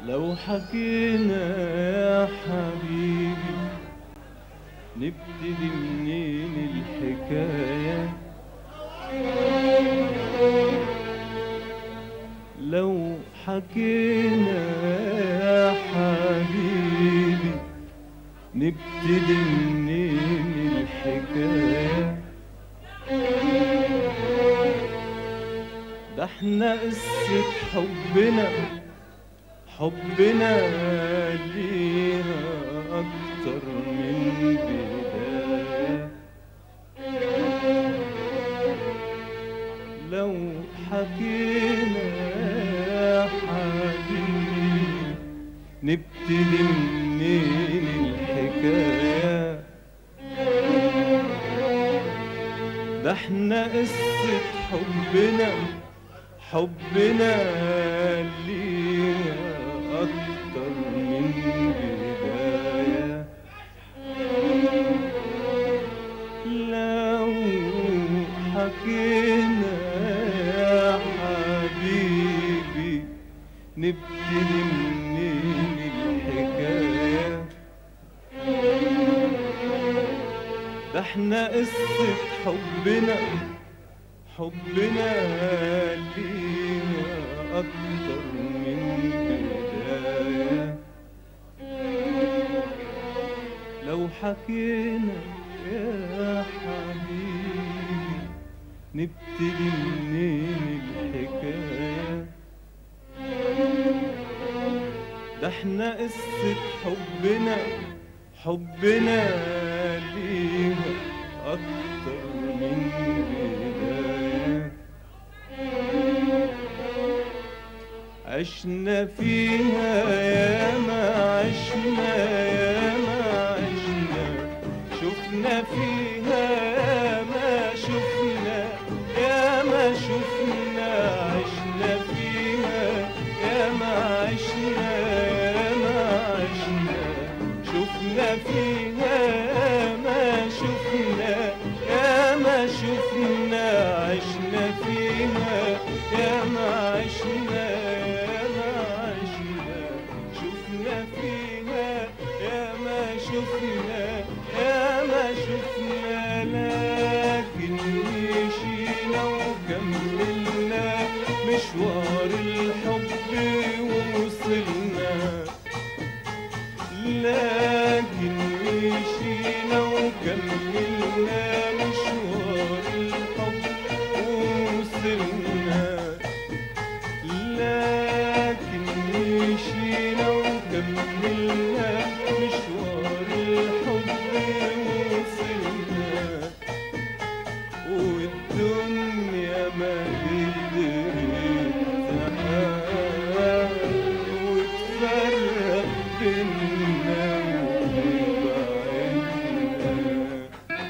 لو حكينا يا حبيبي نبتدي منين الحكاية لو حكينا يا حبيبي نبتدي منين الحكاية ده احنا قصة حبنا حبنا ليها أكتر من بداية لو حكينا يا حبيبي نبتدي منين الحكاية ده احنا قصة حبنا حبنا ليها أكتر من بداية لو حكينا يا حبيبي نبتدي منين الحكاية ده احنا قصة حبنا حبنا ليها أكتر من بداية لو حكينا يا حبيبي نبتدي منين الحكاية ده احنا قصة حبنا حبنا ليها أكتر من بداية عشنا فيها يا ما عشنا يا ما عشنا شفنا فيها يا ما شفنا يا ما شفنا عشنا فيها يا ما عشنا يا ما عشنا شفنا فيها يا ما شفنا يا ما شفنا عشنا فيها يا ما عشنا يا ما عشنا شفنا فيها يا ما شفنا يا ما شفنا لكن مشينا وكملنا مشوار الحب ووصلنا لكن مشينا وكملنا مشوار الحب ووصلنا لكن مشينا وكملنا مشوار الحب ووصلنا والدنيا ما قدرت تحقق وتفرق بينا وبعدنا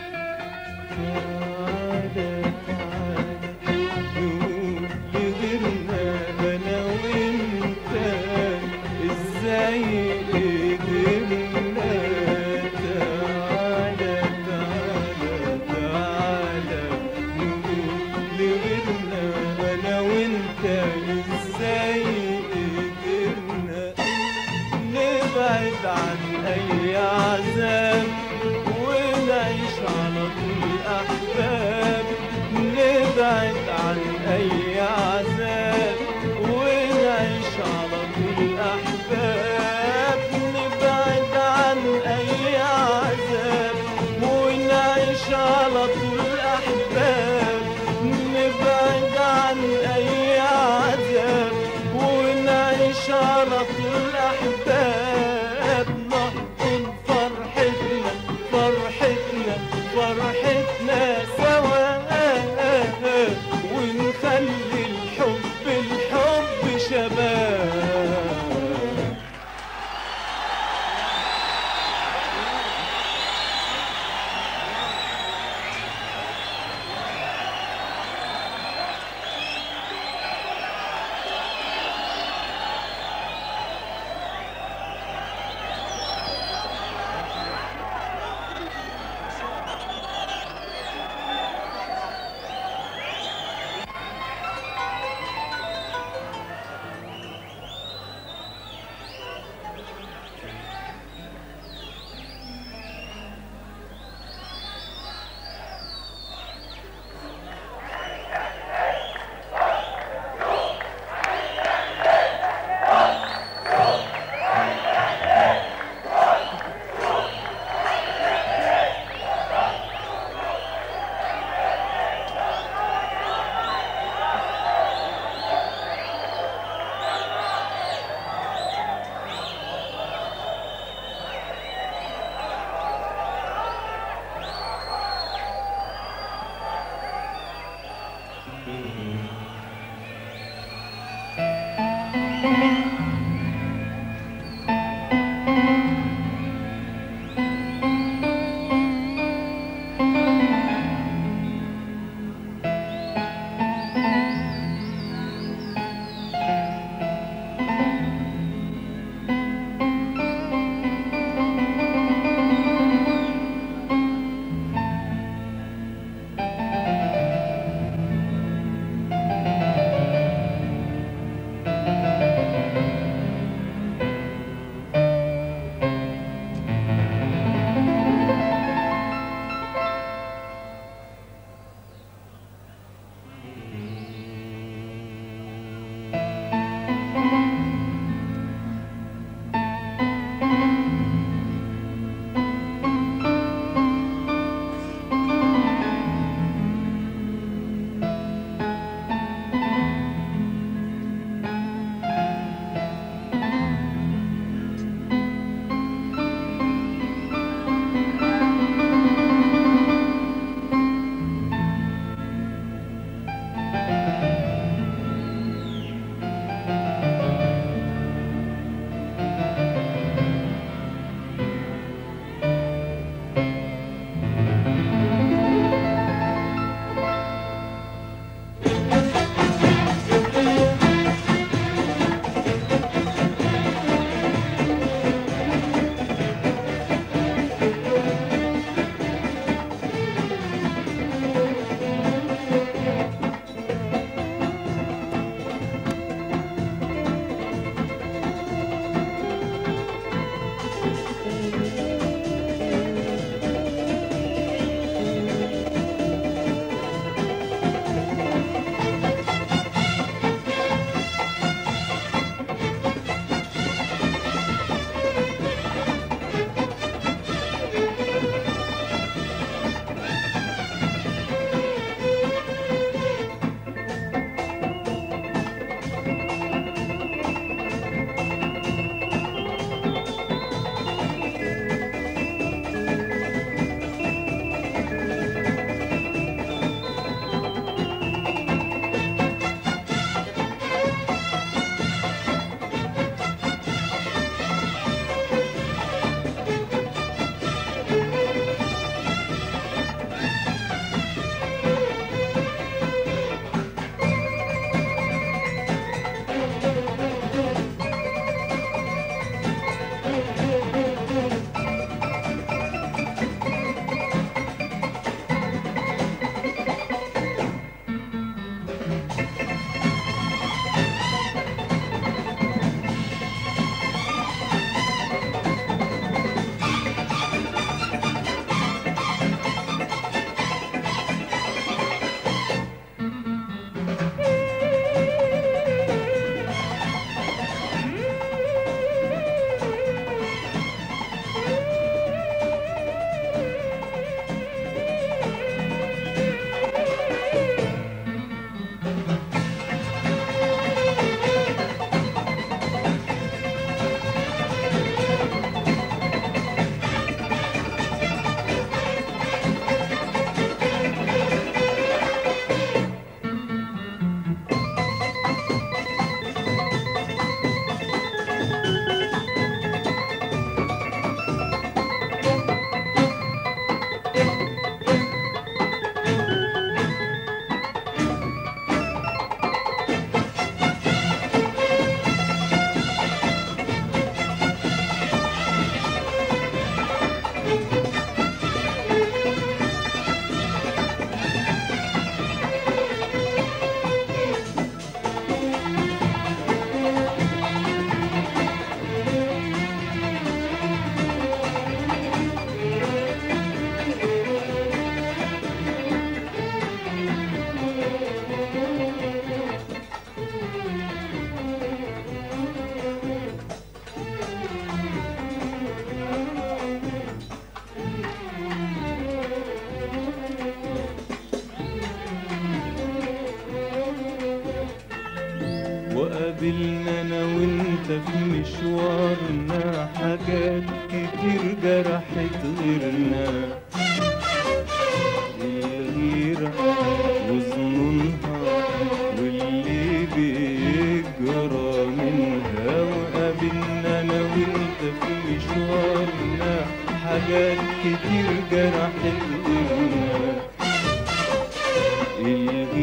تعالى تعالى نقول لغيرنا انا وانت ازاي قدرنا تعالى تعالى تعالى نقول لغيرنا انا وانت ازاي قدرنا نبعد عن اي عذاب ونعيش على طول احباب نبعد عن اي عذاب ونعيش على طول احباب نبعد عن اي عذاب ونعيش على طول احباب نبعد عن اي عذاب ونعيش على طول احباب نحضن فرحتنا فرحتنا فرحتنا سوا ونخلي وقابلنا انا وانت في مشوارنا حاجات كتير جرحت غيرنا الغيرة وظنونها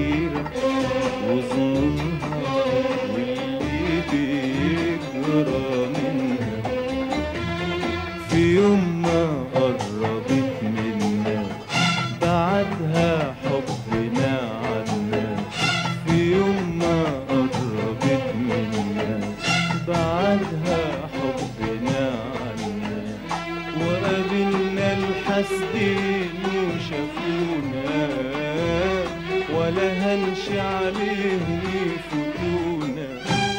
الغيرة وظنونها واللي بيجرى منها في يوم ما قربت منا بعدها حبنا عنا في يوم ما قربت منا بعدها حبنا عنا وقابلنا الحسدين وشافونا ولا هنش عليهم يفوتونا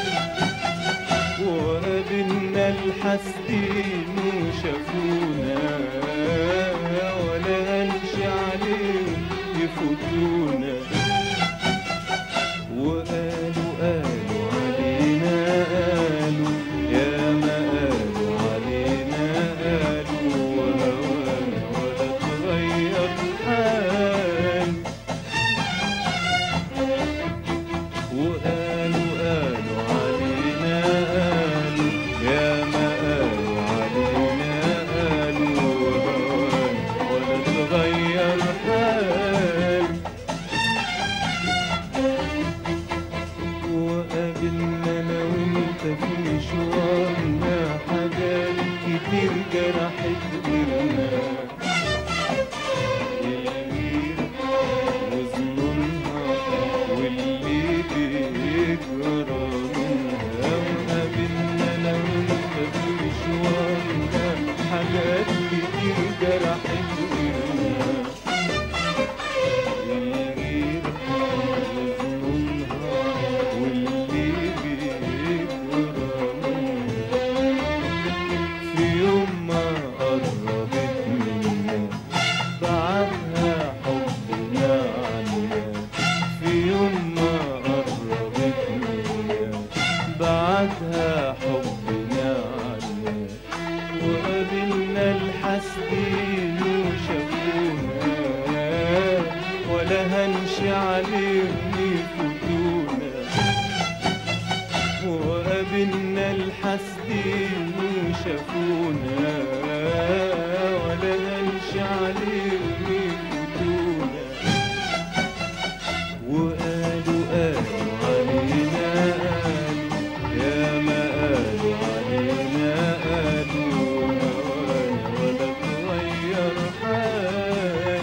وقابلنا الحسدين وشافونا ولا هنش عليهم يفوتونا وقالوا قالوا علينا قالوا يا ما قالوا علينا قالوا وهوانا ولا تغير حال وقالوا قالوا علينا قالوا يا ما قالوا علينا قالوا وهوانا ولا تغير حال وقابلنا انا وانت في مشوارنا حاجات كتير جرحت غيرنا الغيرة وظنونها واللي بيجرى منها وقابلنا انا وانت في مشوارنا حاجات كتير جرحت غيرنا الغيرة وظنونها واللي بيجرى منها في يوم ما قربت منا بعدها حبنا عنا في يوم ما قربت منا بعدها حبنا عنا وقابلنا الحسدين وشافونا ولا هنش عليهم يفوتونا وقابلنا الحسدين وشافونا ولا هنش عليهم يفوتونا وقالوا قالوا علينا قالوا يا ما قالوا علينا قالوا هوانا ولا تغير حال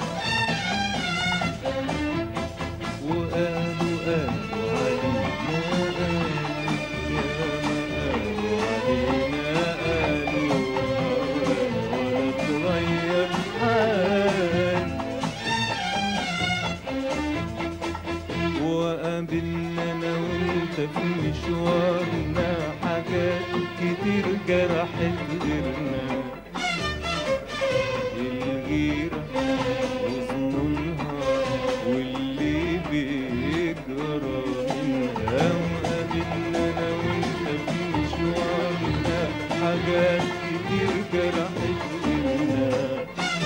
وقالوا قالوا علينا قالوا يا ما قالوا علينا قالوا هوانا ولا تغير حال وقابلنا انا وانت في مشوارنا حاجات كتير جرحت غيرنا الغيرة وظنونها واللي بيجرى منها وقابلنا انا وانت في مشوارنا حاجات كتير جرحت غيرنا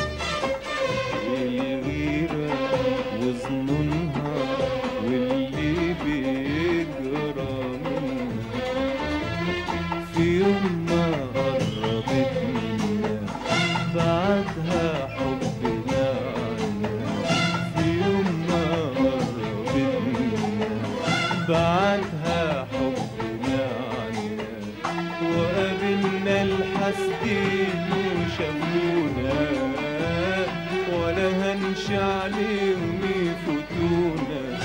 الغيرة وظنونها واللي بيجرى منها في يوم ما قربت منا بعدها حبنا عنا في يوم ما قربت منا بعدها حبنا عنا وقابلنا الحسدين وشافونا ولا هنش عليهم يفوتونا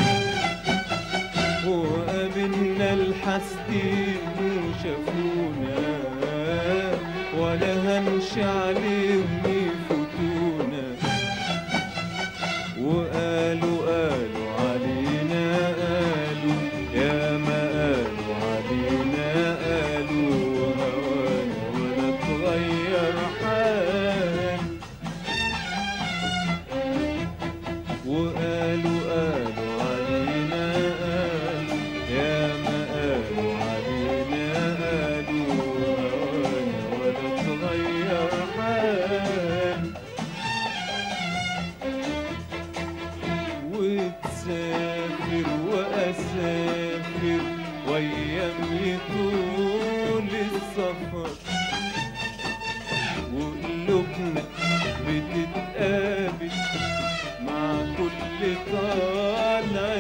وقابلنا الحسدين وشافونا ولا هنش عليهم يفوتونا وقالوا قالوا علينا قالوا يا ما قالوا علينا قالوا هوانا ولا تغير حال وقالوا قالوا علينا قالوا يا ما قالوا علينا قالوا هوانا ولا تغير حال وتسافر وأسافر وأيام يطول السفر وقلوبنا بتتقابل مع كل طالع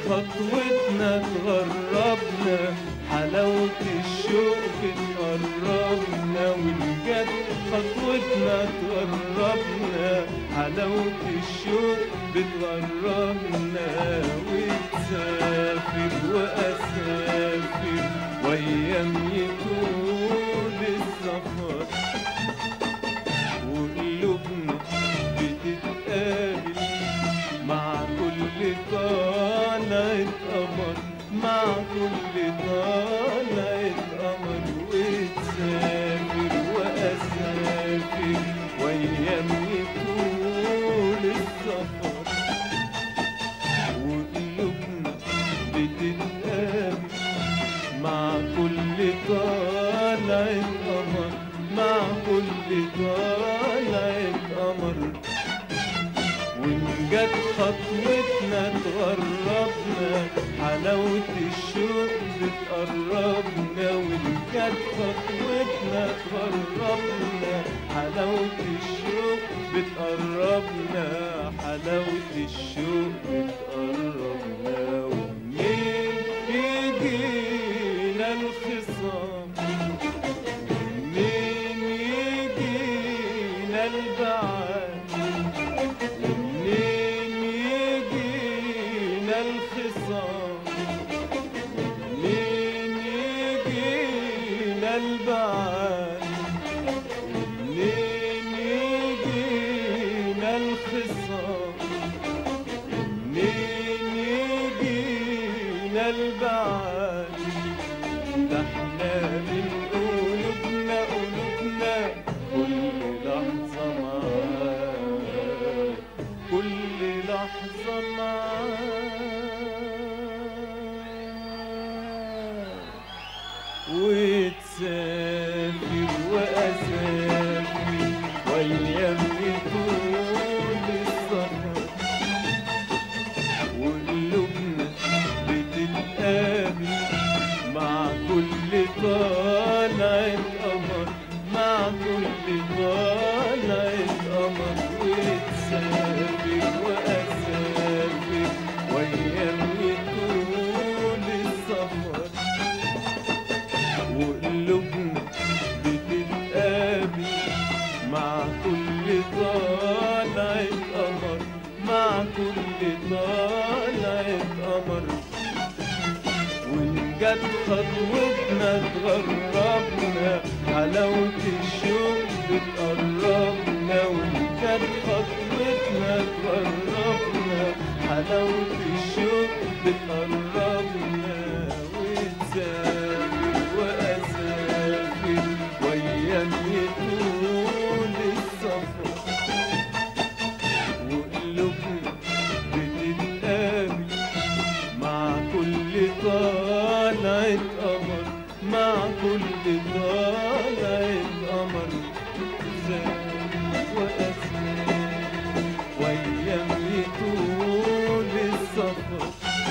خطوتنا تغربنا حلاوة الشوق بتقربنا وإن جت خطوتنا تغربنا حلاوة الشوق بتغربنا وتسافر وأسافر وأيام يطول السفر وقلوبنا بتتقابل مع كل طالعة قمر مع كل طالعة قمر وتسافر وأسافر وأيام يطول السفر وقلوبنا بتتقابل مع كل طالعة قمر مع كل طالعة قمر وإن جت خطوتنا تغربنا حلاوة الشوق بتقربنا وإن جت خطوتنا تغربنا حلاوة الشوق بتقربنا حلاوة الشوق بتقربنا ومنين يجينا الخصام منين يجينا البعاد منين يجينا الخصام منين يجينا البعاد منين يجينا الخصام منين يجينا البعاد ده احنا من قلوبنا قلوبنا كل لحظة معاك كل لحظة معاك وتسافر وأسافر وأيام طول السفر وقلوبنا بتتقابل مع كل طالعة قمر مع كل طالعة قمر وتسافر وأسافر وأيام طول السفر وقلوبنا بتتقابل مع كل طالعة قمر مع كل طالعة قمر وإن جت خطوتنا تغربنا حلاوة الشوق بتقربنا وإن جت خطوتنا تغربنا حلاوة الشوق بتقربنا وتسافر وأسافر وأيام يطول السفر وقلوبنا بتتقابل مع كل طالعة قمر مع كل طالعة قمر زاد وأسماء وأيام يطول السفر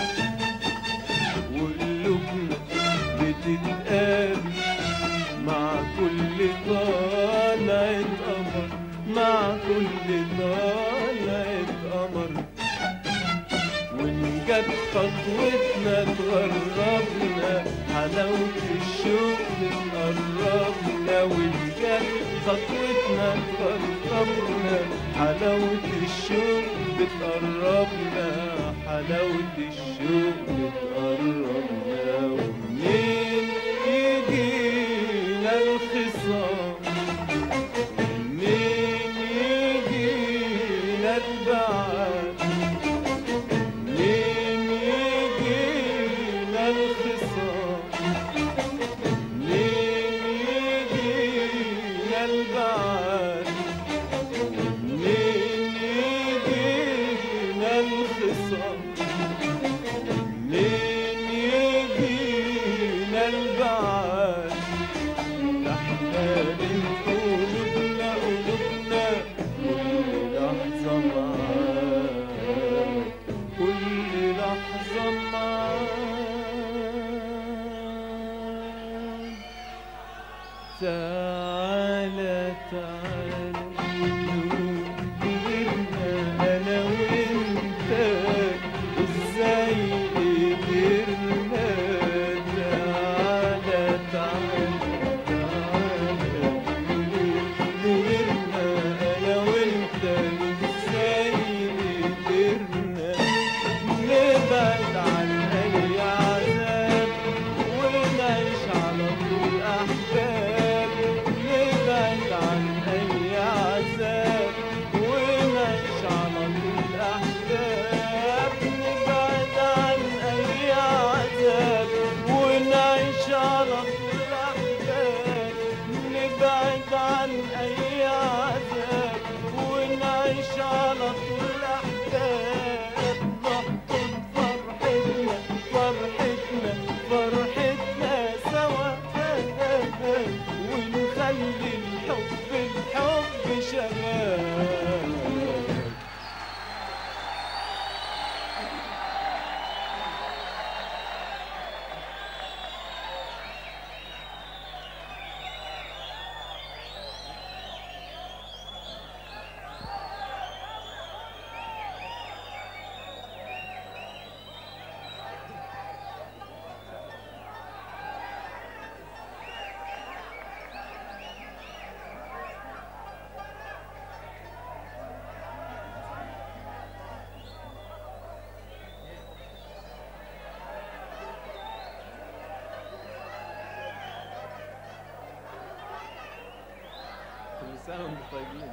وقلوبنا بتتقابل مع كل طالعة قمر مع كل طالعة قمر وإن جت خطوتنا تغربنا حلاوة الشوق بتقربنا وإن جت خطوتنا تغربنا حلاوة الشوق بتقربنا حلاوة الشوق بتقربنا ومنين يجينا الخصام منين يجينا البعاد منين يجينا الخصام منين يجينا البعاد منين يجينا الخصام منين يجينا البعاد ده احنا من قلوبنا قلوبنا كل لحظة معاك كل لحظة معاك تعالى تعالى نقول أنا وأنت إزاي سنة وانتم طيبين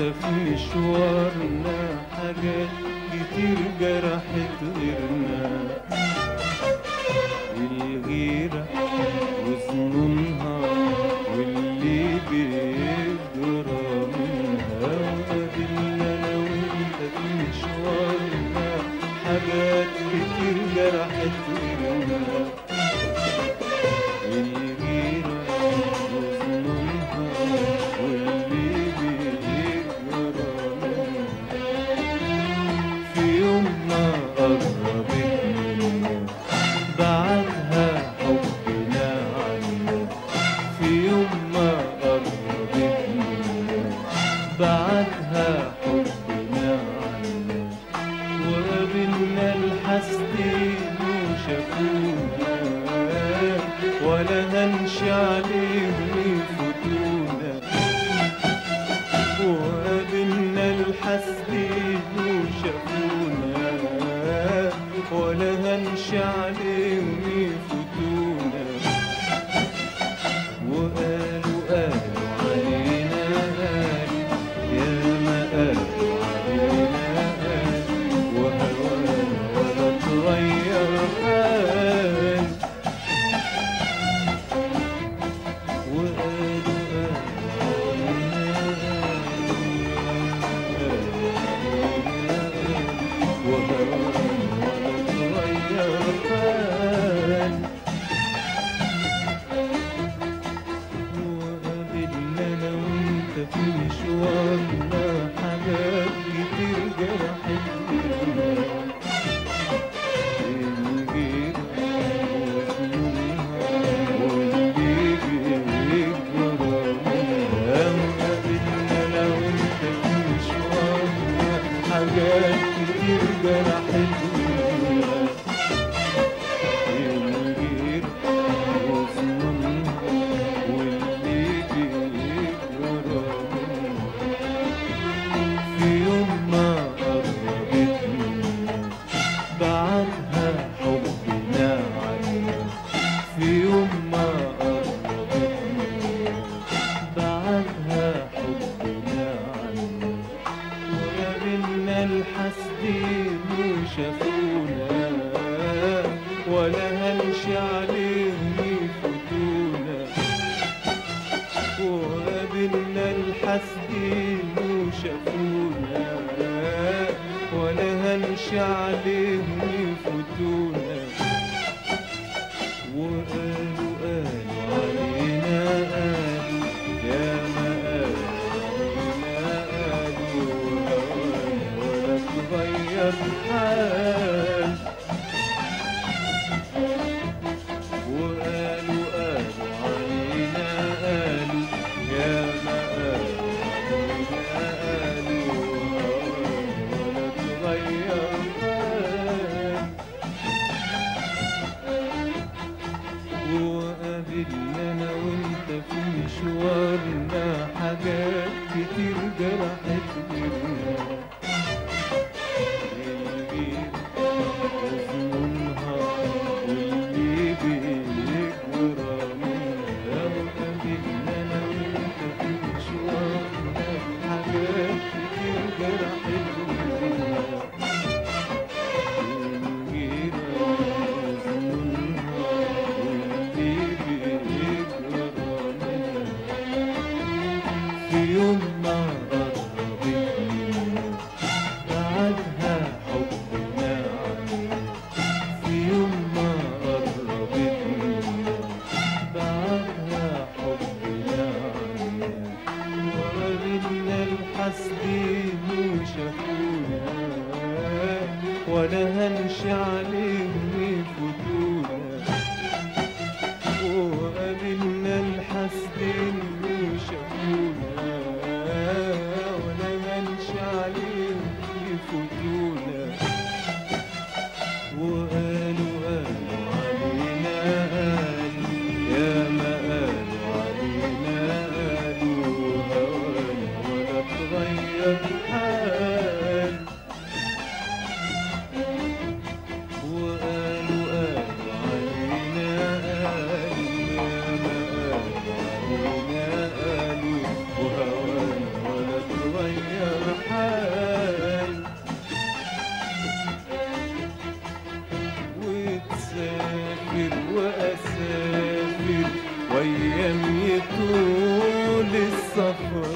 في مشوارنا حاجات كتير جرحت غيرنا الغيرة وظنونها واللي بيجرى منها وقابلنا انا وانت في مشوارنا حاجات كتير جرحت غيرنا الغيرة وظنونها واللي بيجرى منها في يوم ما قربت منا بعدها حبنا عنا في يوم ما قربت منا بعدها حبنا عنا وقابلنا الحسدين وشافونا ولا هنش عليهم يفوتونا وقابلنا الحسدين وشافونا ولا هنش عليهم يفوتونا وقالوا قالوا علينا قالوا يا ما قالوا علينا قالوا وهوانا ولا تغير حال وقالوا قالوا علينا قالوا وهوانا ولا تغير حال وقابلنا انا وانت في مشوارنا حاجات كتير جرحت غيرنا الجيل وظنونها واللي بيجرى منها وقابلنا انا وانت في مشوارنا حاجات كتير جرحت غيرنا الغير وظنونها واللي بيجرى منها في يوم ما قربت منا بعدها حبنا عنا في يوم ما قربت منا بعدها حبنا عنا وقابلنا الحسدين وشافونا ولا هنش عليهم يفوتونا وقابلنا الحسدين وشافونا ولا هنش عليهم يفوتونا وقالوا قالوا علينا قالوا يا ما قالوا علينا قالوا هوانا ولا تغير حال وقالوا قالوا علينا قالوا يا ما قالوا علينا قالوا هوانا ولا تغير حال وقابلنا انا وانت في مشوارنا حاجات كتير جرحت غيرنا الغير وظنونها واللي بيجرى منها وقابلنا انا وانت في مشوارنا حاجات كتير جرحت غيرنا في يوم ما قربت منا طول السفر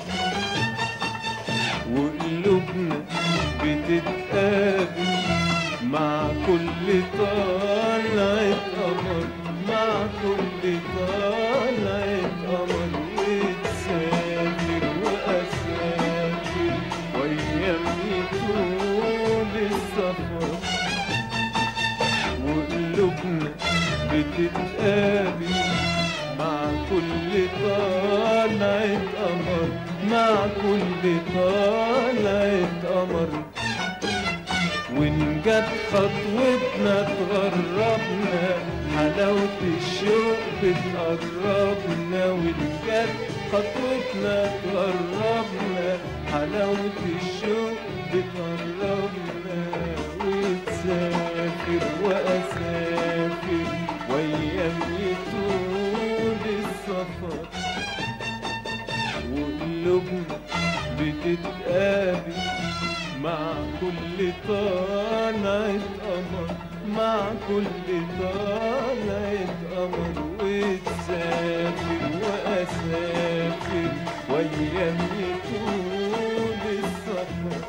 وقلوبنا بتتقابل مع كل طلعة قمر مع كل طلعة قمر وتسافر وأسافر وأيامي طول السفر وقلوبنا بتتقابل مع كل طلعة قمر مع كل طلعة قمر وإن جت خطوتنا تغربنا حلاوة الشوق بتقربنا وإن جت خطوتنا تغربنا حلاوة الشوق بتقربنا وتسافر وأسافر وأيامي طول السفر وقلوبنا بتتقابل مع كل طلعة قمر مع كل طلعة قمر وتسافر وأسافر وأيامي طول السفر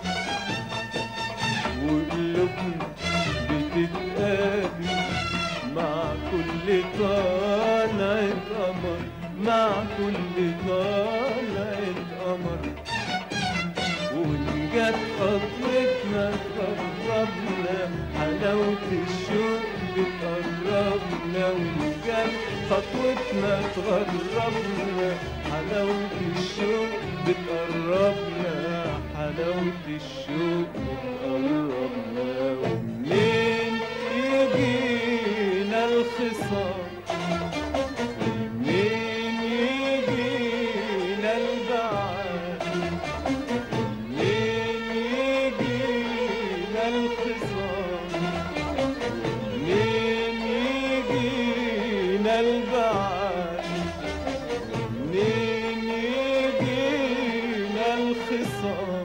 وقلوبنا بتتقابل مع كل طلعة قمر مع كل طلعة قمر وإن جت خطوتنا تقربنا حلاوة الشوق بتقربنا وإن جت خطوتنا تقربنا حلاوة الشوق بتقربنا حلاوة الشوق بتقربنا ومنين يجينا الخصام منين يجينا البعاد منين يجينا الخصام منين يجينا البعاد منين يجينا الخصام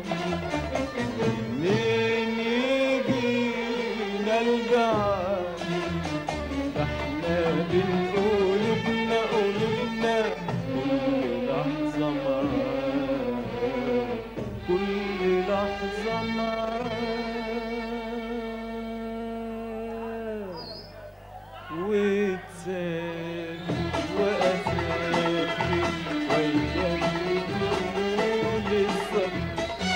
منين يجينا البعاد ده احنا بنقول قلوبنا قلوبنا كل لحظة معاك كل لحظة معاك وتسافر وأسافر وأيامي طول السفر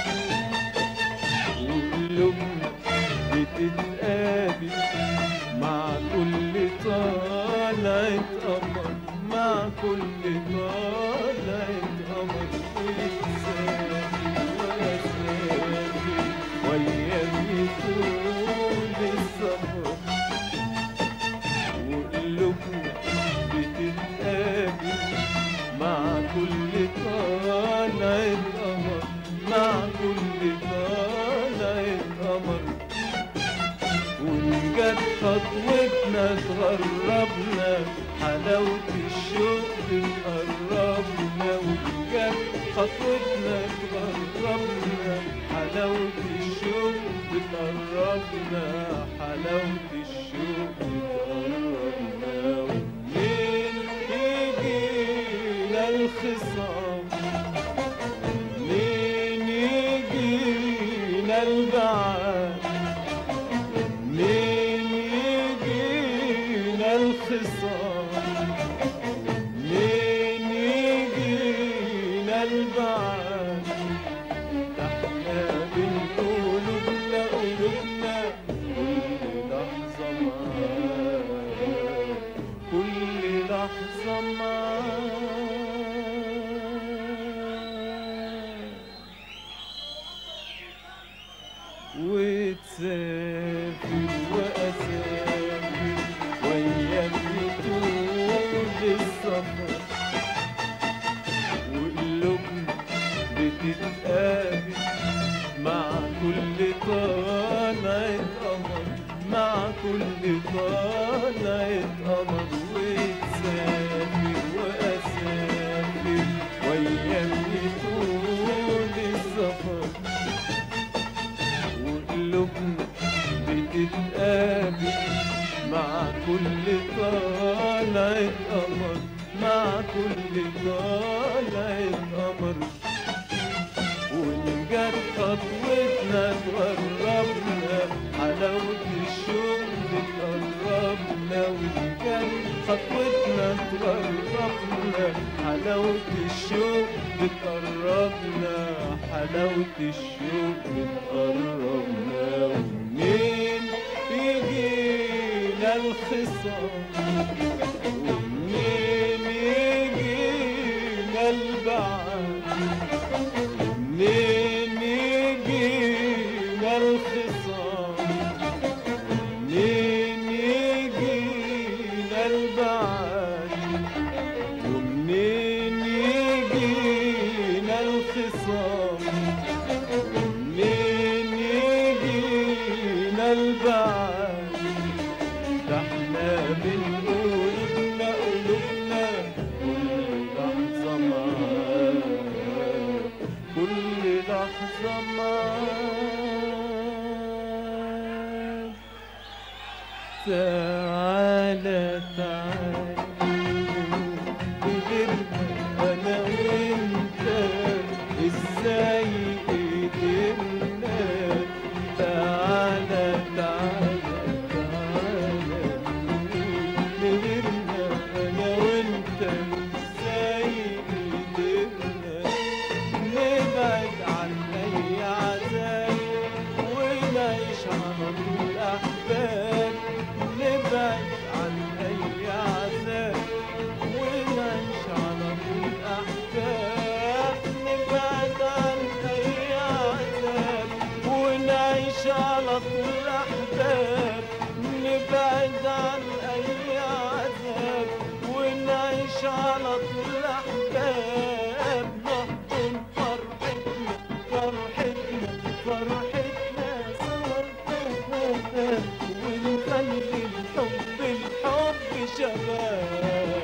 وقلوبنا بتتقابل مع كل طلعة قمر مع كل طلعة قمر وتسافر وأسافر وأيامي طول السفر وقلوبنا بتتقابل مع كل طلعة قمر مع كل طلعة قمر وإن جت خطوتنا تغربنا حلاوة الشوق بتقربنا وإن جت خطوتنا تغربنا حلاوة الشوق بتقربنا حلاوة الشوق بتقربنا ومنين يجينا الخصام منين يجينا البعاد منين يجينا الخصام منين يجينا البعاد ده احنا بنقول قلوبنا قلوبنا كل لحظة معاك كل لحظة معاك وتسافر وأسافر وأيامي طول السفر وقلوبنا بتتقابل مع كل طلعة قمر مع كل طلعة قمر وتسافر وأسافر وأيامي طول السفر وقلوبنا بتتقابل مع كل طلعة قمر مع كل طلعة قمر وإن جت خطوتنا تقربنا حلاوة الشوق بتقربنا وإن جت خطوتنا تقربنا حلاوة الشوق بتقربنا حلاوة الشوق بتقربنا ومنين يجينا الخصام ومنين يجينا البعد منين يجينا الخصام منين يجينا البعد ومنين يجينا الخصام منين يجينا البعد ده احنا من قلوبنا قلوبنا كل لحظة معاك كل لحظة معاك تعالى تعالى قدرنا انا وانت ازاي قدرنا تعالى تعالى تعالى قدرنا انا وانت ازاي قدرنا نبعد عن اي عذاب ونعيش على طول احباب نبعد عن اي عذاب ونعيش على طول احباب نبعد عن اي عذاب ونعيش على طول احباب نبعد عن اي عذاب ونعيش على طول احباب نحضن فرحتنا فرحتنا فرحتنا سوا ونخلي الحب الحب شباب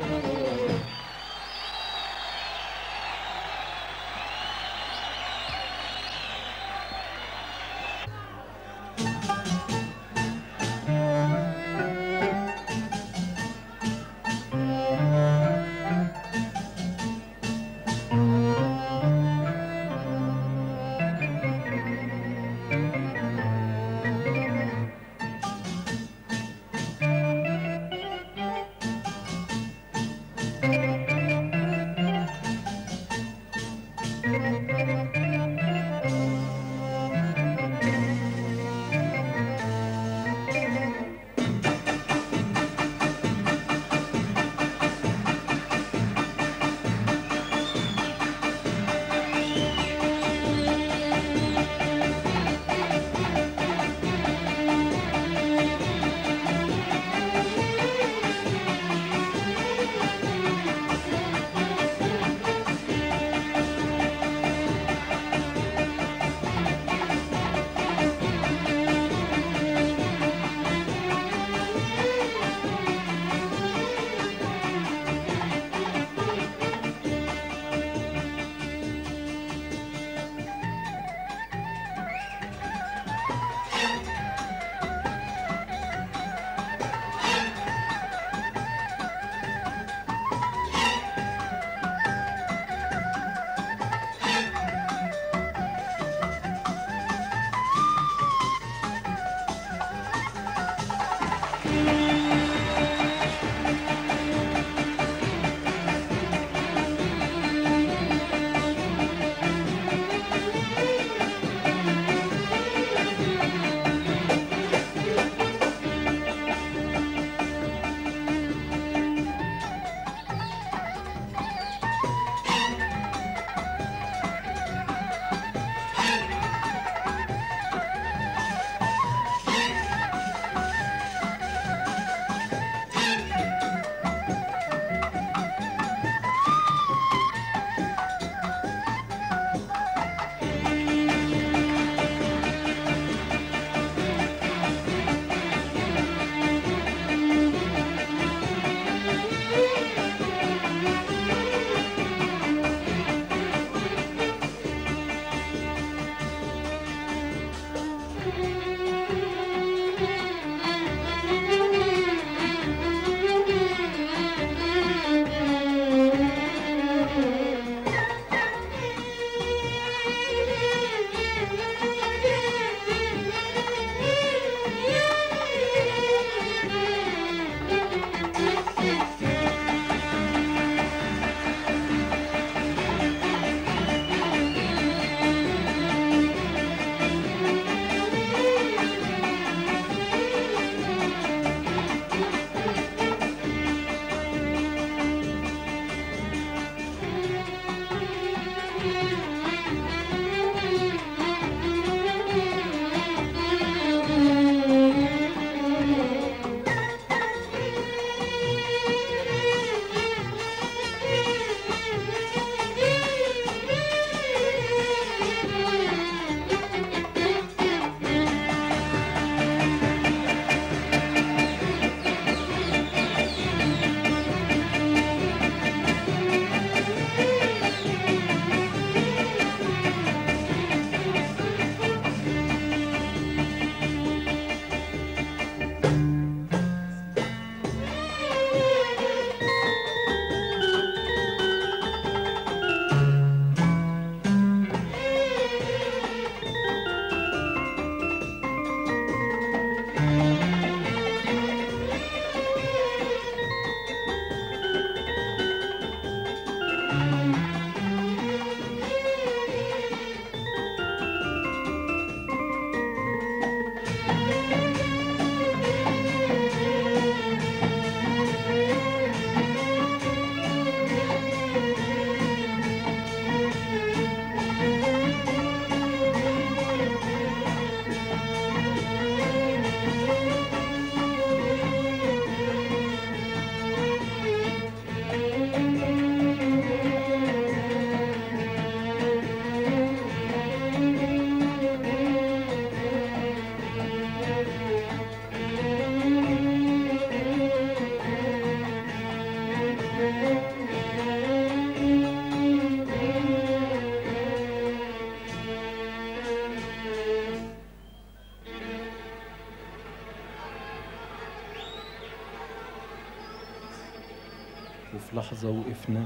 وفي لحظة وقفنا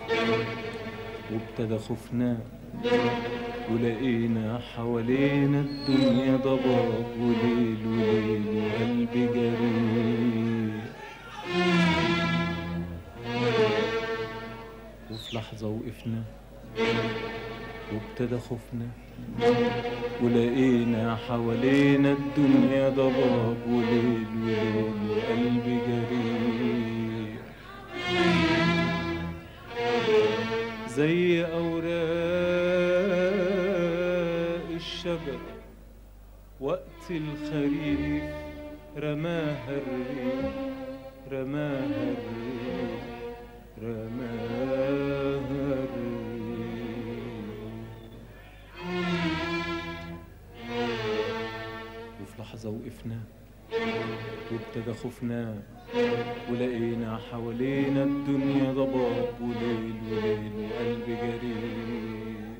وابتدى خوفنا ولقينا حوالينا الدنيا ضباب وليل وليل وقلبي جريح وفي لحظة وقفنا وابتدى خوفنا ولقينا حوالينا الدنيا ضباب وليل وليل وقلبي جريح زي أوراق الشجر وقت الخريف رماها الريح رماها الريح رماها الريح وفي لحظة وقفنا وابتدى خوفنا ولقينا حوالينا الدنيا ضباب وليل وليل وقلبي جريح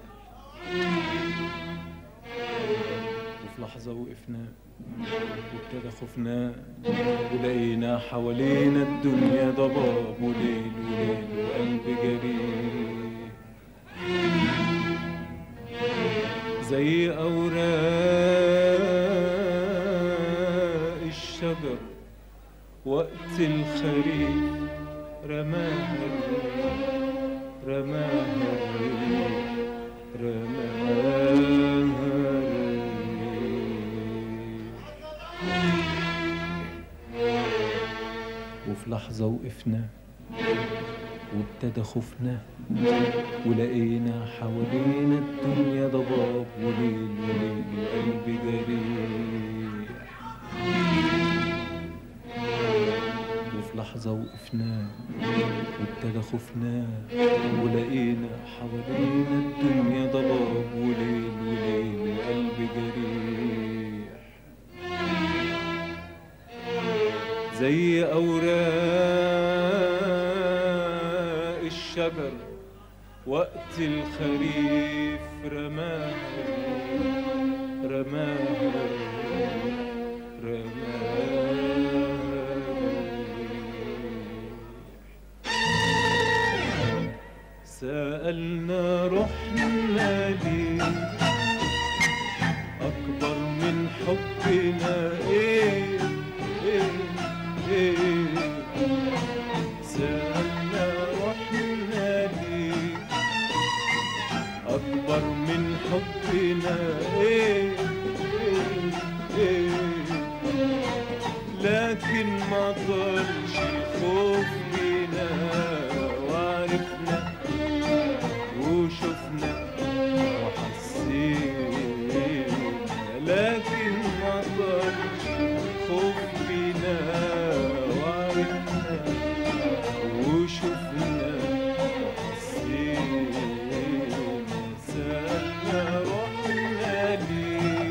وفي لحظة وقفنا وابتدى خوفنا ولقينا حوالينا الدنيا ضباب وليل وليل وقلبي جريح زي أوراق الشجر وقت الخريف رماها الريح رماها الريح رماها الريح وفي لحظة وقفنا وابتدى خوفنا ولقينا حوالينا الدنيا ضباب وليل وليل وقلبي جريح وفي لحظة وقفنا وابتدى خوفنا ولقينا حوالينا الدنيا ضباب وليل وليل وقلبي جريح زي أوراق الشجر وقت الخريف رماها رماها رماها سألنا رحنا ليه أكبر من حبنا إيه إيه إيه سألنا رحنا ليه أكبر من حبنا إيه إيه إيه لكن ما ضلش الخوف بينا وعرفنا وشفنا وحسينا لكن ما ضلش الخوف بينا وعرفنا وشفنا وحسينا سألنا رحنا ليه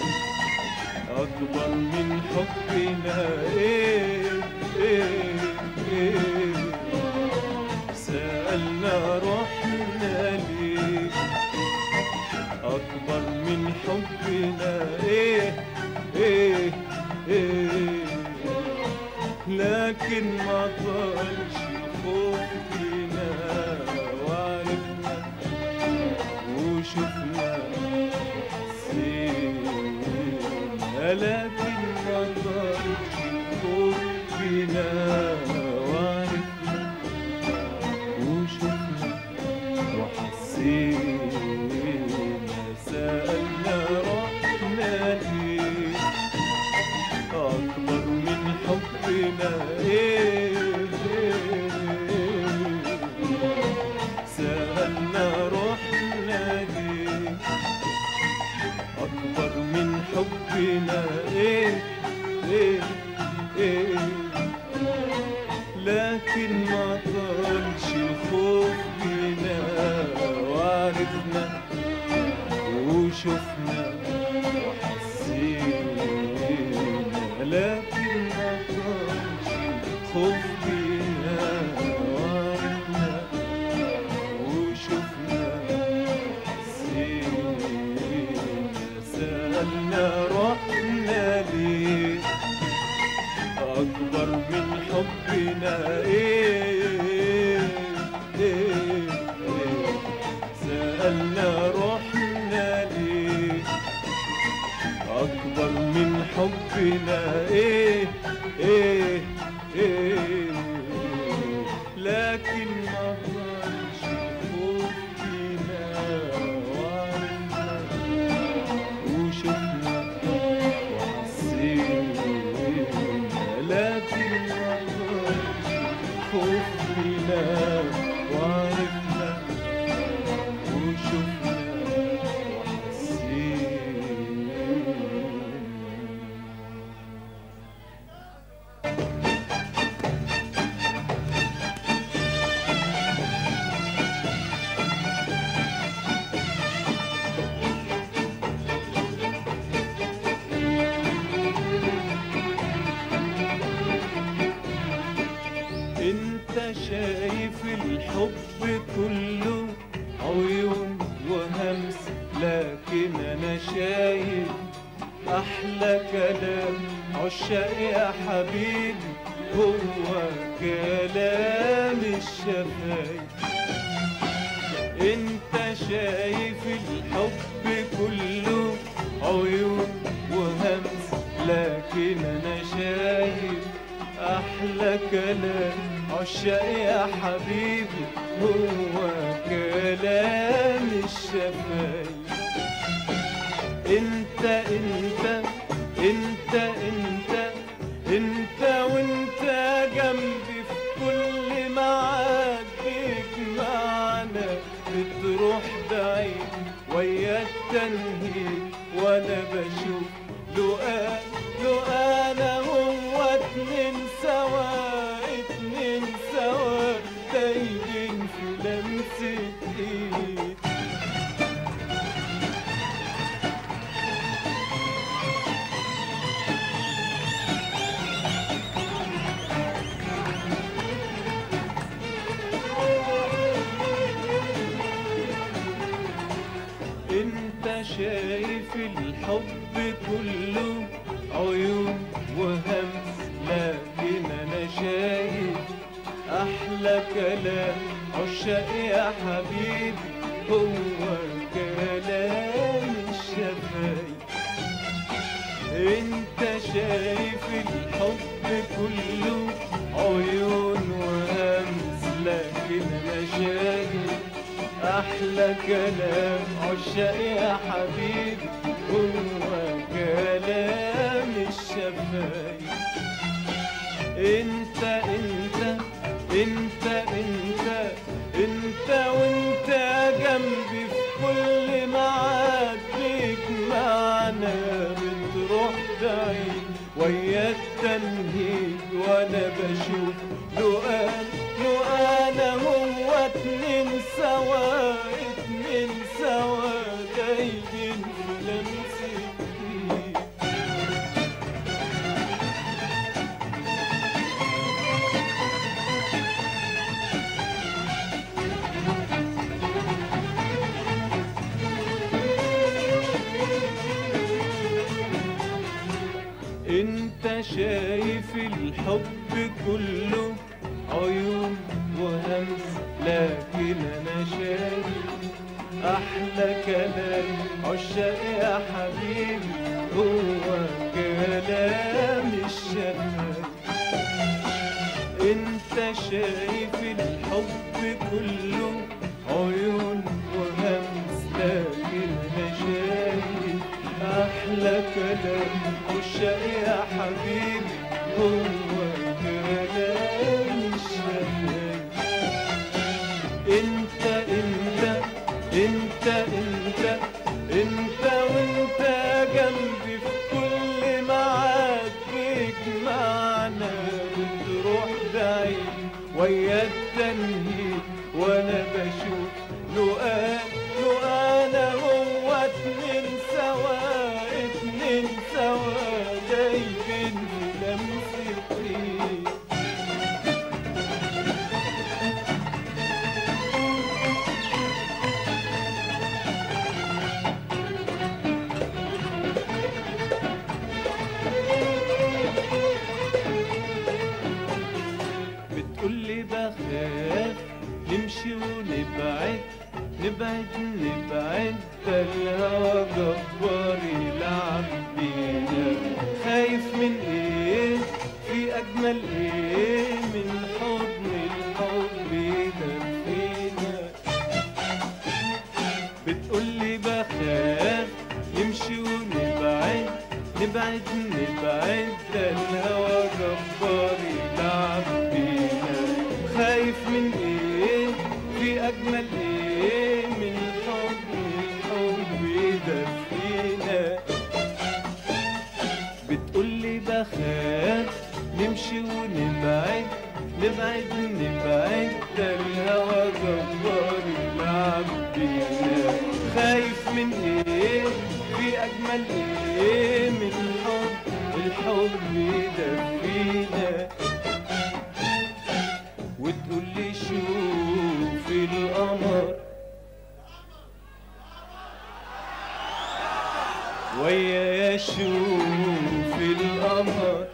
أكبر من حبنا إيه إيه إيه سألنا رحنا ليه أكبر من حبنا إيه إيه إيه لكن ما طالش الخوف فينا وعرفنا وشفنا حسينا لكن ما طالش الخوف فينا وعرفنا وشفنا وحسينا سألنا رحنا ليه أكبر من حبنا إيه سألنا رحنا ليه أكبر من حبنا إيه إيه إيه لكن ما طالش الخوف بينا وعرفنا وشفنا وحسينا لكن ما طالش الخوف بينا وعرفنا وشفنا وحسينا سألنا رحنا ليه أكبر من حبنا إيه إيه إيه سألنا رحنا ليه أكبر من حبنا إيه إيه إيه لكن ما ظلش الخوف فينا وعرفنا وشفنا وحسينا لكن ما ظلش الخوف فينا وعرفنا وشفنا وحسينا انت شايف الحب كله عيون وهمس لكن انا شايف احلى كلام عشاق يا حبيبي هو كلام الشفايف انت شايف الحب كله عيون وهمس لكن انا شايف احلى كلام عشاق يا حبيبي هو كلام الشفايف انت انت انت انت انت وانت جنبي في كل معاد بيك معنا بتروح بعيد ويا التنهيد وانا بشوف لقاء لقاء انا هو اتنين سوا اتنين سوا تايهين في لمسة ايد انت شايف الحب كله عيون وهمس لكن انا شايف احلى كلام عشاق يا حبيبي هو كلام الشفايف انت شايف الحب كله عيون وهمس لكن انا شايف احلى كلام عشاق يا حبيبي هو كلام الشفايف انت انت انت انت انت وانت جنبي في كل معاد بيك معنا بتروح بعيد ويا التنهيد وانا بشوف لقان لقانا هو اتنين سوا اتنين سوا دايبين في لمسة ايد انت شايف الحب كله عيون وهمس لكن انا شايف احلى كلام عشاق يا حبيبي هو كلام الشفايف انت شايف الحب كله عيون وهمس انت انت انت انت انت وانت جنبي في كل معاد بيجمعنا بتروح بعيد ويا التنهيد وانا بشوف لقاء لقاء انا هو اتنين سوا اتنين سوا دايبين في لمسة ايد بتقولي بخاف نمشي ونبعد نبعد نبعد ده الهوى جبار يلعب بينا خايف من ايه في اجمل ايه من حضن الحب يدفينا بتقولي بخاف نمشي ونبعد نبعد نبعد ده الهوى جبار يلعب بينا خايف من ايه في اجمل ايه من حضن الحب يدفينا بتقولي بخاف نمشي ونبعد نبعد نبعد ده الهوى جبار يلعب بينا خايف من ايه في اجمل ايه من حب الحب يدفينا وتقولي شوف القمر ويا شوف القمر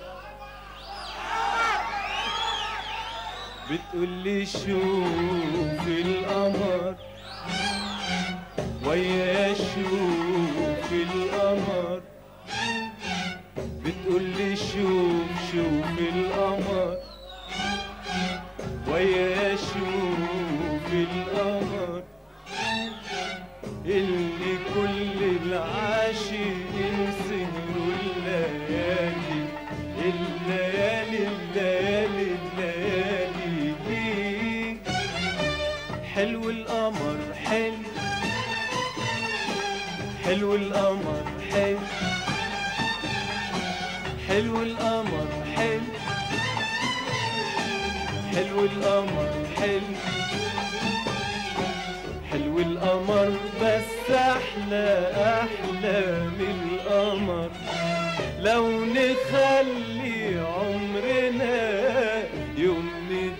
بتقولي شوف القمر ويا شوف القمر بتقولي شوف شوف القمر ويا شوف القمر اللي كل العاشقين سهروا الليالي الليالي الليالي الليالي دي حلو القمر حلو حلو القمر حلو حلو القمر حلو حلو القمر حلو حلو القمر بس احلى احلى من القمر لو نخلي عمرنا يوم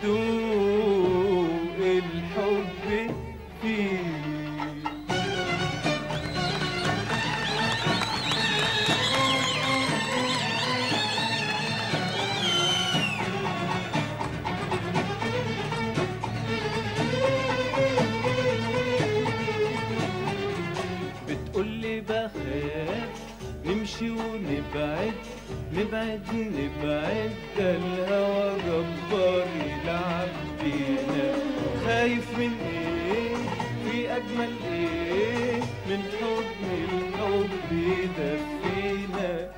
ندوق الحب فيه بتقولي بخاف نمشي ونبعد نبعد نبعد ده الهوى جبار يلعب بينا خايف من ايه في اجمل ايه من حضن الحب يدفينا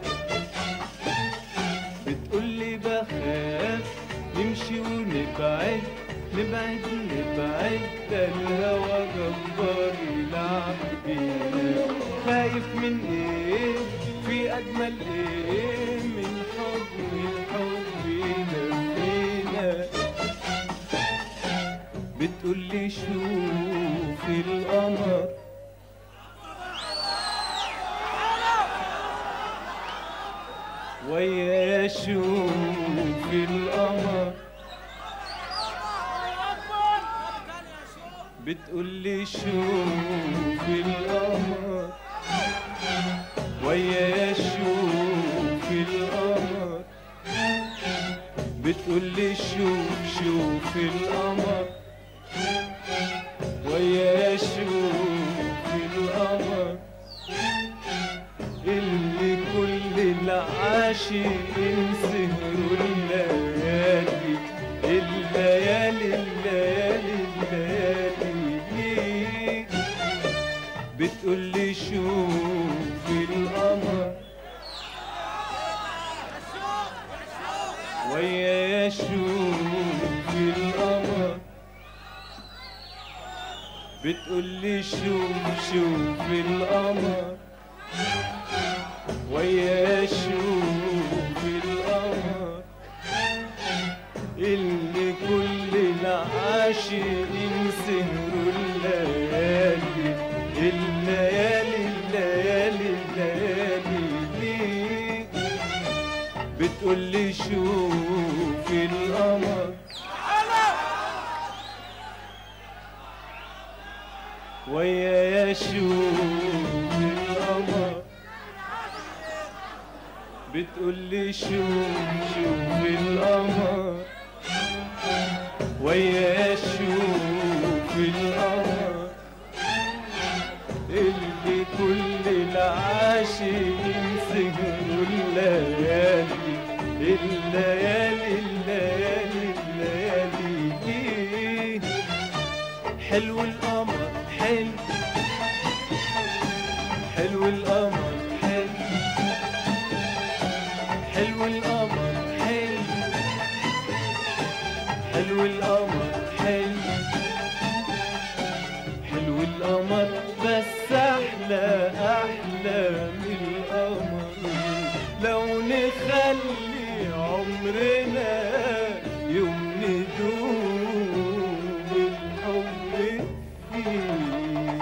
بتقولي بخاف نمشي ونبعد نبعد نبعد ده الهوى جبار يلعب بينا خايف من ايه في اجمل ايه من حضن الحب يدفينا بتقولي شوف القمر ويا شوف القمر بتقولي شوف القمر ويا شوف القمر بتقولي شوف شوف القمر ويا شوف القمر اللي كل العاشقين سهروا الليالي الليالي الليالي الليالي بتقولي شوف القمر ويا شوف القمر بتقولي شوف شوف القمر ويا شوف القمر اللي كل العاشقين سهروا الليالي الليالي الليالي الليالي ليه بتقولي شوف القمر ويا شوف القمر بتقولي شوف شوف القمر ويا شوف القمر اللي كل العاشقين سهروا الليالي الليالي الليالي الليالي ليه حلو القمر حلو حلو القمر حلو حلو القمر حلو حلو القمر حلو حلو القمر بس احلى احلى من القمر لو نخلي عمرنا يوم ندوم الحب فيه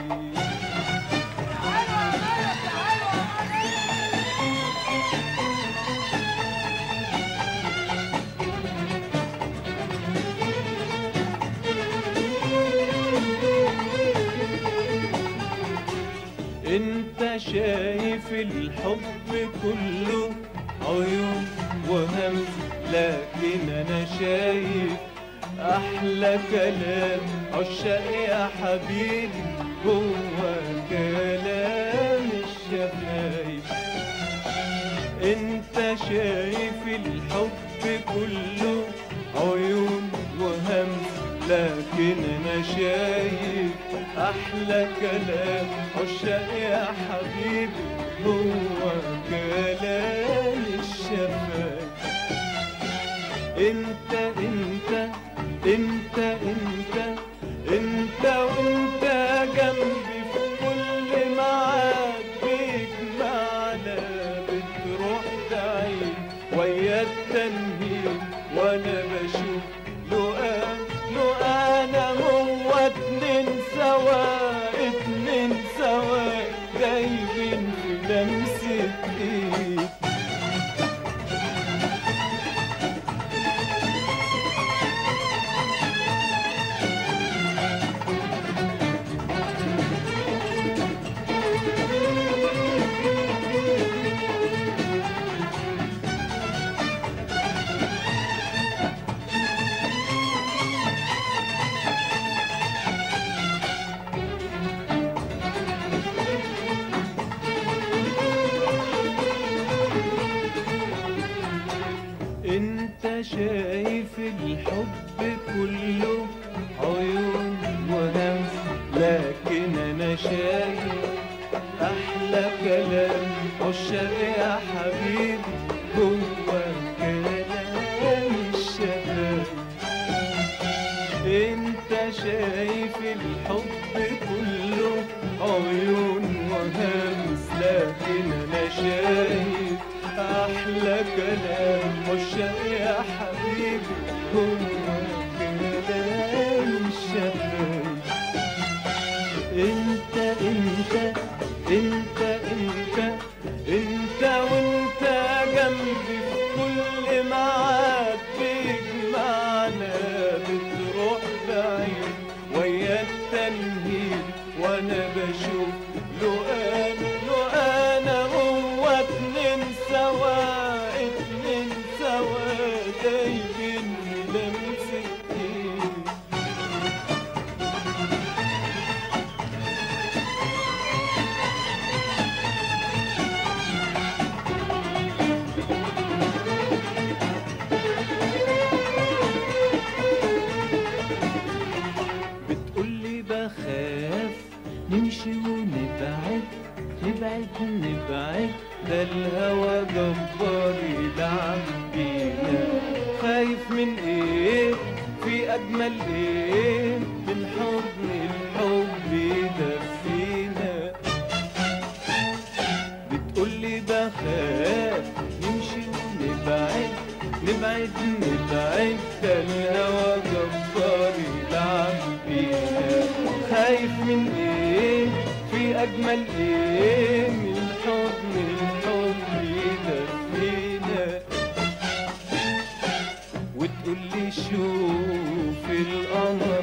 انت شايف الحب كله عيون وهمس لكن انا شايف احلى كلام عشاق يا حبيبي هو كلام الشفايف انت شايف الحب كله عيون وهمس لكن انا شايف احلى كلام عشاق يا حبيبي هو كلام الشفايف انت انت انت انت انت وانت جنبي في كل معاد بيجمعنا بتروح بعيد ويا التنهيد وانا بشوف لقاء لقاء انا هو اتنين سوا اتنين سوا دايبين في لمسة ايد انت شايف الحب كله عيون وهمس لكن انا شايف احلى كلام عشاق يا حبيبي هو كلام الشباب انت شايف الحب كله عيون وهمس لكن انا شايف احلى كلام عشاق يا حبيبي هو كلام الشباب انت انت انت انت انت وانت جنبي في كل معاد بيجمعنا بتروح بعيد ويا التنهيد وانا بشوف لقان لقانا هو اتنين سوا اتنين سوا دايبين لمسة ايد بتقولي بخاف نمشي ونبعد نبعد نبعد ده الهوى جبار يلعب بينا خايف من ايه في اجمل ايه من حضن الحب خايف من ايه في اجمل ايه من حضن الحب يدفينا وتقول لي شوف القمر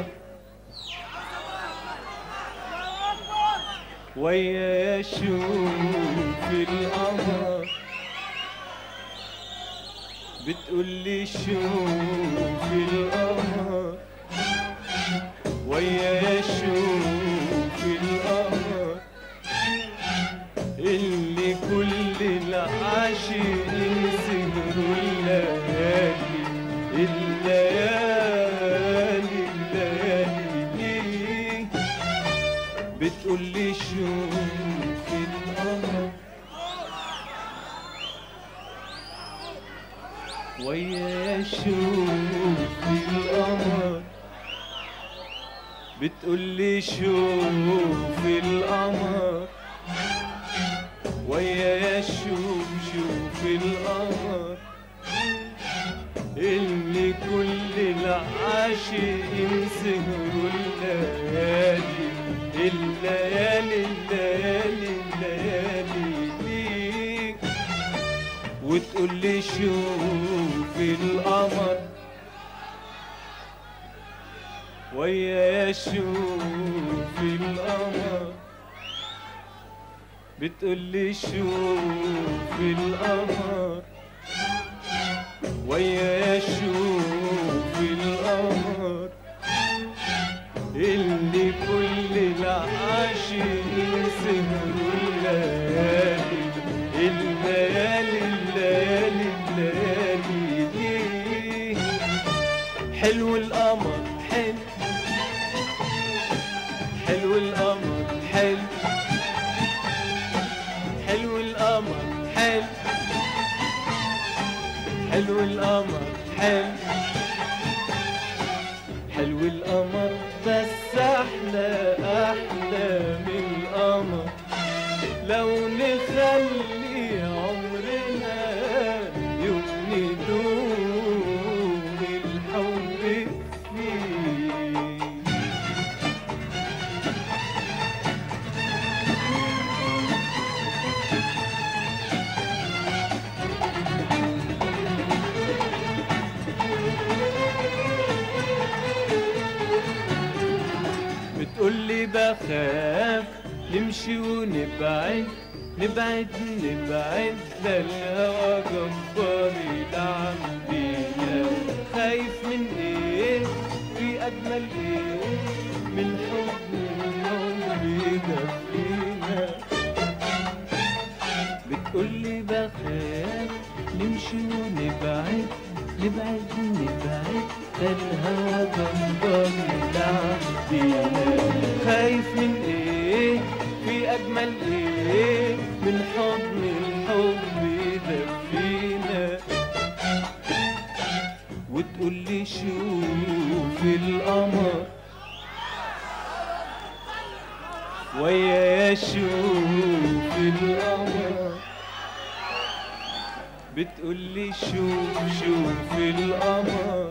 ويا شوف القمر بتقول لي شوف القمر ويا شوف القمر اللي كل العاشقين سهروا الليالي الليالي الليالي بتقول لي شوف القمر ويا شوف القمر بتقول لي شوف القمر ويا شوف شوف القمر اللي كل العاشقين سهروا الليالي الليالي الليالي الليالي ليك وتقول لي شوف القمر ويا شوف القمر بتقول لي شوف القمر ويا شوف القمر اللي كل العاشقين سهروا الليالي الليالي الليالي الليالي دي حلو القمر حلو حلو القمر حلو حلو القمر حلو حلو القمر حلو حلو القمر بس احلى احلى من القمر لو نخلي عمرنا يوم ندوم الحب فيه بتقولي بخاف نمشي ونبعد نبعد نبعد ده الهوى جبار يلعب بينا خايف من ايه في اجمل ايه من حب الحب يدفينا بتقولي بخاف نمشي ونبعد نبعد نبعد ده الهوى جنبك يلعب بينا خايف من ايه في اجمل ايه من حضن الحب يدفينا وتقولي شوف القمر ويا شوف القمر بتقولي شوف شوف القمر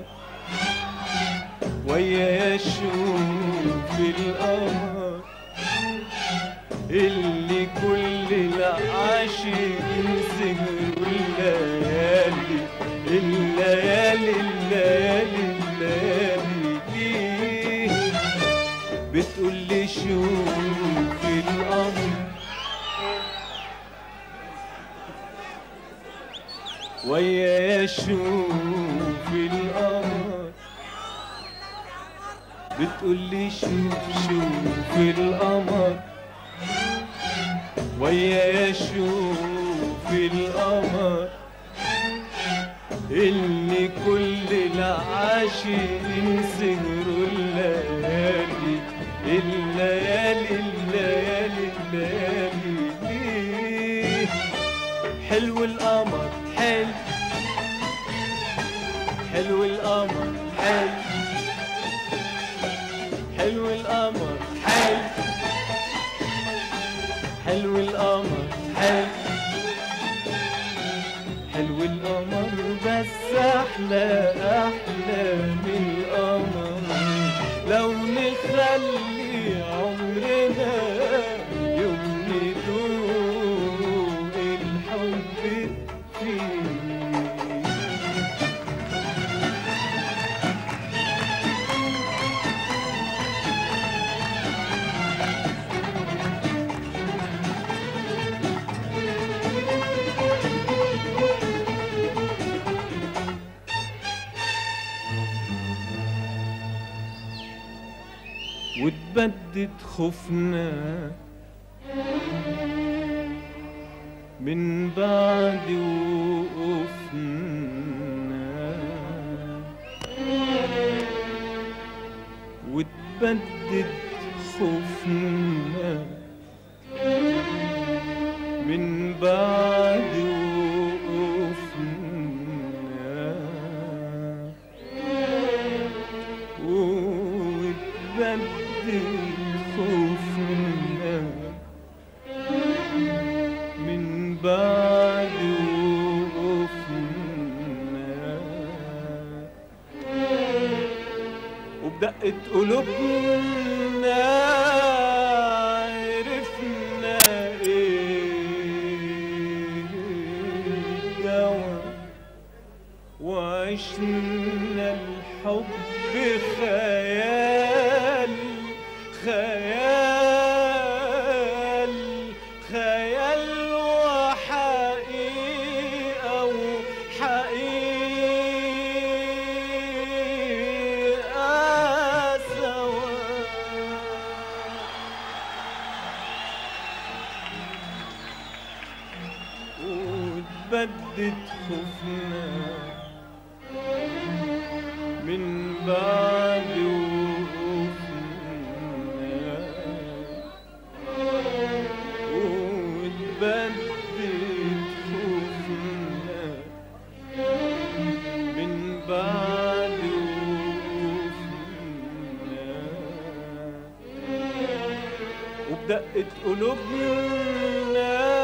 ويا شوف القمر اللي كل العاشقين سهروا الليالي الليالي الليالي الليالي دي بتقولي شوف القمر ويا شوف القمر بتقولي شوف شوف القمر ويا شوف القمر اللي كل العاشقين سهروا الليالي الليالي الليالي الليالي ليه حلو القمر حلو حلو القمر حلو حلو القمر حلو حلو القمر حلو حلو القمر بس احلى احلى من القمر لو نخلي عمرنا واتبدد خوفنا من بعد وقوفنا واتبدد خوفنا من بعد وقوفنا واتبدد خوفنا من بعد وقوفنا وبدقة قلوبنا عرفنا ايه الدوا وعشنا الحب خيال خيال خيال وحقيقة وحقيقة سوا وتبدد خوفنا من بعد وقوفنا وتبدد خوفنا من بعد وقوفنا وبدقة قلوبنا